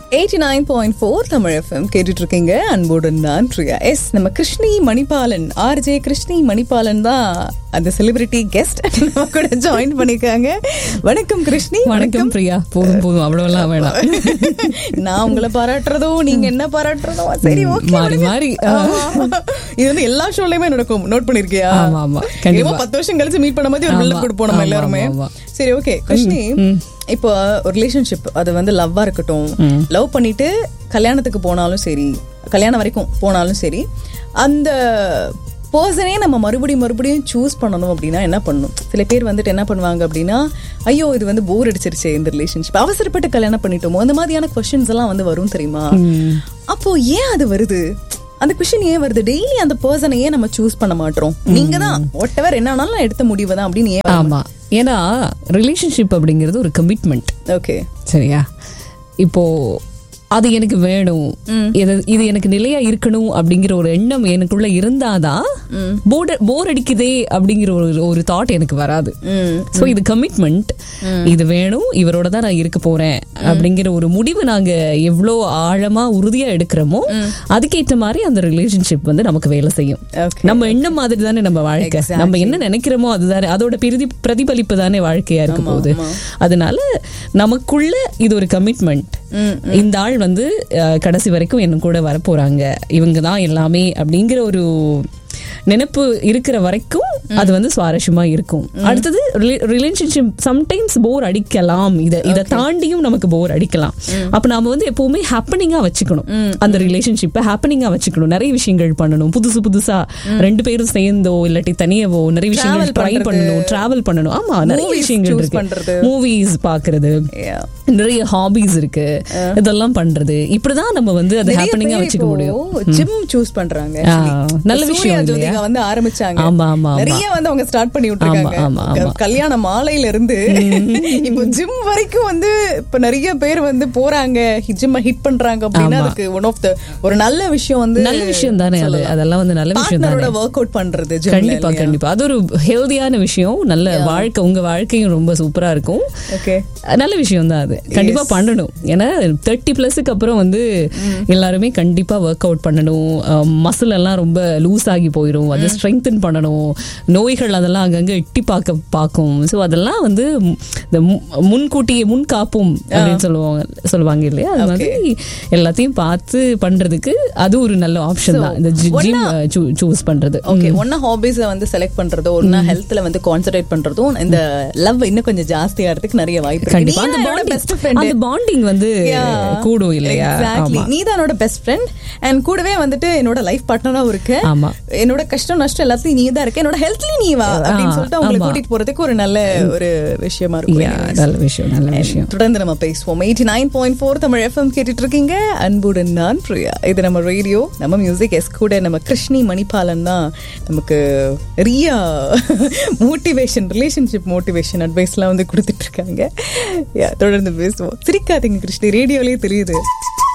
Eighty nine point four Tamil FM கேட்டுட்டு இருக்கீங்க அன்போடு நான் பிரியா எஸ் நம்ம கிருஷ்ணி மணிபாலன் ஆர்ஜே கிருஷ்ணி மணிபாலன் தான் அந்த செலிபிரிட்டி கெஸ்ட் நம்ம கூட ஜாயின் பண்ணிருக்காங்க வணக்கம் கிருஷ்ணி வணக்கம் பிரியா போதும் போதும் அவ்வளவுலாம் வேணாம் நான் உங்களை பாராட்டுறதோ நீங்க என்ன பாராட்டுறதோ சரி ஓகே மாறி மாறி இது வந்து எல்லா ஷோலயுமே நடக்கும் நோட் பண்ணிருக்கியா ஆமா, ஆமா, கண்டிப்பா. ஏதோ பத்து வருஷம் கழிச்சு மீட் பண்ணும்போது ஒரு ஆமா, பில்டப் கொடுப்போம் நம்ம ஆமா, எல்லாருமே ஆமா, சரி ஓகே கிருஷ்ணி இப்போ ஒரு ரிலேஷன்ஷிப் அது வந்து லவ்வா இருக்கட்டும் லவ் பண்ணிட்டு கல்யாணத்துக்கு போனாலும் சரி கல்யாணம் வரைக்கும் போனாலும் சரி அந்த பர்சனே நம்ம மறுபடியும் மறுபடியும் சூஸ் பண்ணணும் அப்படின்னா என்ன பண்ணணும் சில பேர் வந்துட்டு என்ன பண்ணுவாங்க அப்படின்னா ஐயோ இது வந்து போர் அடிச்சிருச்சு இந்த ரிலேஷன்ஷிப் அவசரப்பட்டு கல்யாணம் பண்ணிட்டோமோ அந்த மாதிரியான கொஸ்டின்ஸ் எல்லாம் வந்து வரும் தெரியுமா அப்போ ஏன் அது வருது அந்த கொஸ்டின் ஏன் வருது டெய்லி அந்த பர்சனை ஏன் நம்ம சூஸ் பண்ண மாட்டோம் நீங்க தான் ஒட் எவர் என்ன ஆனாலும் நான் எடுத்த முடிவு தான் அப்படின்னு ஏன் ஆமா ஏன்னா ரிலேஷன்ஷிப் அப்படிங்கிறது ஒரு கமிட்மெண்ட் ஓகே சரியா இப்போ அது எனக்கு வேணும் இது இது எனக்கு நிலையா இருக்கணும் அப்படிங்கிற ஒரு எண்ணம் எனக்குள்ள இருந்தாதான் போர் போர் அடிக்குதே அப்படிங்கிற ஒரு ஒரு தாட் எனக்கு வராது சோ இது கமிட்மெண்ட் இது வேணும் இவரோட தான் நான் இருக்க போறேன் அப்படிங்கிற ஒரு முடிவு நாங்க எவ்வளோ ஆழமா உறுதியா எடுக்கிறோமோ அதுக்கேற்ற மாதிரி அந்த ரிலேஷன்ஷிப் வந்து நமக்கு வேலை செய்யும் Okay. நம்ம எண்ணம் மாதிரி தானே நம்ம வாழ்க்கை நம்ம என்ன நினைக்கிறோமோ அதுதானே அதோட பிரதி பிரதிபலிப்பு தானே வாழ்க்கையா இருக்க போகுது அதனால நமக்குள்ள இது ஒரு கமிட்மெண்ட் இந்த ஆள் வந்து அஹ், கடைசி வரைக்கும் என் கூட வரப்போறாங்க இவங்க தான் எல்லாமே அப்படிங்கிற ஒரு நினைப்பு இருக்கிற வரைக்கும் அது வந்து சுவாரஸ்யமா இருக்கும் அடுத்தது ரிலேஷன்ஷிப் சம்டைம்ஸ் போர் அடிக்கலாம் இத இதை தாண்டியும் நமக்கு போர் அடிக்கலாம் அப்ப நாம வந்து எப்பவுமே ஹாப்பனிங்கா வச்சுக்கணும் அந்த ரிலேஷன்ஷிப்பை ஹாப்பனிங்கா வச்சுக்கணும் நிறைய விஷயங்கள் பண்ணணும் புதுசு புதுசா ரெண்டு பேரும் சேர்ந்தோ இல்லாட்டி தனியாவோ நிறைய விஷயங்கள் ட்ரை பண்ணணும் டிராவல் பண்ணணும் ஆமா நிறைய Movies விஷயங்கள் choose இருக்கு பண்றது. மூவிஸ் பாக்குறது Yeah. நிறைய ஹாபிஸ் இருக்கு இதெல்லாம் பண்றது இப்படிதான் நம்ம வந்து அதை ஹாப்பனிங்கா வச்சுக்க முடியும் ஜிம் சூஸ் பண்றாங்க ஆ, actually. நல்ல சூர்யா விஷயம் ஜோதிகா இல்லையா? வந்து ஆரம்பிச்சாங்க ஆமா, ஆமா, ஆமா. நிறைய வந்து அவங்க ஸ்டார்ட் பண்ணி விட்டுருக்காங்க ஆமா, ஆமா, ஆமா. க- கல்யாண மாலையில இருந்து இப்போ ஜிம் வரைக்கும் வந்து இப்ப நிறைய பேர் வந்து போறாங்க ஜிம் ஹிட் பண்றாங்க அப்படின்னா ஆமா. அதுக்கு ஒன் ஆஃப் த ஒரு நல்ல விஷயம் வந்து நல்ல விஷயம் தானே அது அதெல்லாம் வந்து நல்ல விஷயம் தானே பார்ட்னரோட ஒர்க் அவுட் பண்றது gymல கண்டிப்பா இல்லையா? கண்டிப்பா அது ஒரு ஹெல்தியான விஷயம் நல்ல வாழ்க்கை உங்க வாழ்க்கையும் ரொம்ப சூப்பரா இருக்கும் ஓகே நல்ல விஷயம் தான் அது கண்டிப்பா பண்ணணும் ஏன்னா தேர்ட்டி பிளஸுக்கு அப்புறம் வந்து எல்லாருமே கண்டிப்பா ஒர்க் அவுட் பண்ணணும் மசில் எல்லாம் ரொம்ப லூஸ் ஆகி போயிடும் அதை ஸ்ட்ரெங்தன் பண்ணணும் நோய்கள் அதெல்லாம் அங்கங்க எட்டி பார்க்க பார்க்கும் ஸோ அதெல்லாம் வந்து ம், இந்த மு- முன்கூட்டியே முன் காப்போம் அப்படின்னு சொல்லுவாங்க சொல்லுவாங்க இல்லையா அது மாதிரி எல்லாத்தையும் பார்த்து பண்றதுக்கு அது ஒரு நல்ல ஆப்ஷன் தான் இந்த ஜிம் சூஸ் பண்றது ஓகே ஒன்னா ஹாபிஸ வந்து செலக்ட் பண்றதோ ஒன்னா ஹெல்த்ல வந்து கான்சென்ட்ரேட் பண்றதும் இந்த லவ் இன்னும் கொஞ்சம் ஜாஸ்தியாகிறதுக்கு நிறைய வாய்ப்பு இருக்கு கண்டிப்பா அந்த பெஸ்ட் பாண்டிங் ஃப்ரெண்ட் அந்த பாண்டிங் வந்து கூடும் இல்லையா ஆமா நீ தான் என்னோட பெஸ்ட் ஃப்ரெண்ட் அண்ட் கூடவே வந்துட்டு என்னோட லைஃப் பார்ட்னராவும் இருக்கு ஆமா என்னோட கஷ்டம் நஷ்டம் எல்லாத்துலயும் நீ தான் இருக்க என்னோட ஹெல்த்லயும் நீ வா அப்படின்னு ஆ, சொல்லிட்டு உங்களை ஆமா. கூட்டிட்டு போறதுக்கு ஒரு நல்ல ஒரு விஷயமா இருக்கும் Yeah, நல்ல விஷயம் நல்ல விஷயம் தொடர்ந்து நம்ம பேசுவோம் eighty nine point four Tamil FM கேட்டுட்டு இருக்கீங்க அன்புடன் நான் பிரியா இது நம்ம ரேடியோ நம்ம மியூசிக் எஸ் கூட நம்ம கிருஷ்ணி மணிபாலன் தான் நமக்கு நிறைய மோட்டிவேஷன் ரிலேஷன்ஷிப் மோட்டிவேஷன் அட்வைஸ்லாம் வந்து கொடுத்துட்டு இருக்காங்க Yeah, தொடர்ந்து பேசுவோம் சிரிக்காதீங்க கிருஷ்ணி ரேடியோலயே தெரியுது